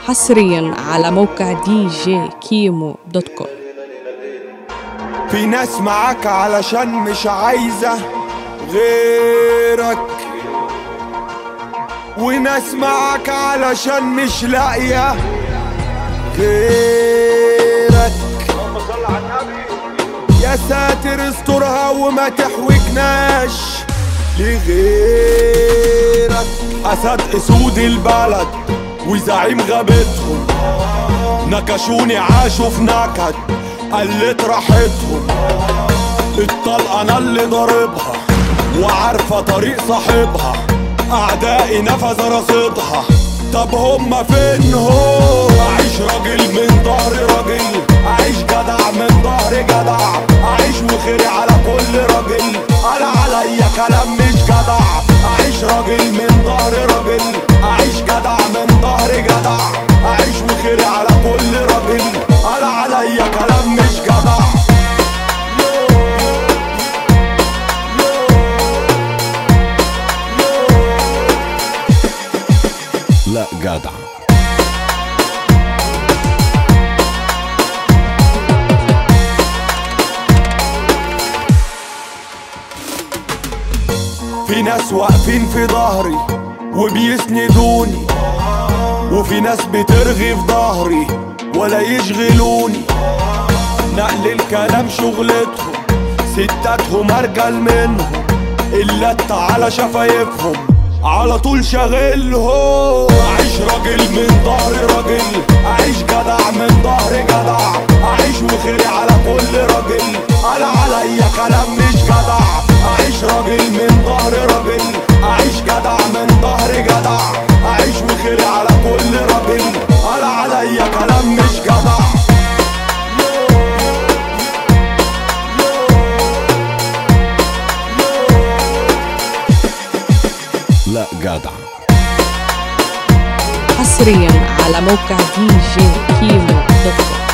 حصريا على موقع دي جي كيمو دوت كوم في ناس معاك علشان مش عايزة غيرك وناس معاك علشان مش لاقية غيرك يا ساتر استرها وما تحوجناش لغيرك أسد أسود البلد وزعيم غابتهم نكشوني عاشوا في نكد قلت راحتهم الطلقة أنا اللي ضاربها وعارفة طريق صاحبها أعدائي نفذ رصيدها طب هما فين هو أعيش راجل من ظهر راجل أعيش جدع من ظهر جدع أعيش وخيري على كل راجل قال عليا كلام مش جدع أعيش راجل من ظهر راجل أعيش جدع من ظهر جدع أعيش وخيري على كل راجل قال عليا كلام مش جدع لا جدع في ناس واقفين في ظهري وبيسندوني وفي ناس بترغي في ظهري ولا يشغلوني نقل الكلام شغلتهم ستاتهم ارجل منهم اللت على شفايفهم على طول شاغلهم اعيش راجل من ظهر راجل اعيش جدع من ظهر جدع اعيش وخيري على كل راجل قال عليا كلام مش جدع اعيش راجل من ظهر راجل اعيش جدع من ظهر جدع اعيش وخيري على كل راجل قال عليا كلام مش جدع لا جدع حصريا على موقع دي جي كيمو دوت كوم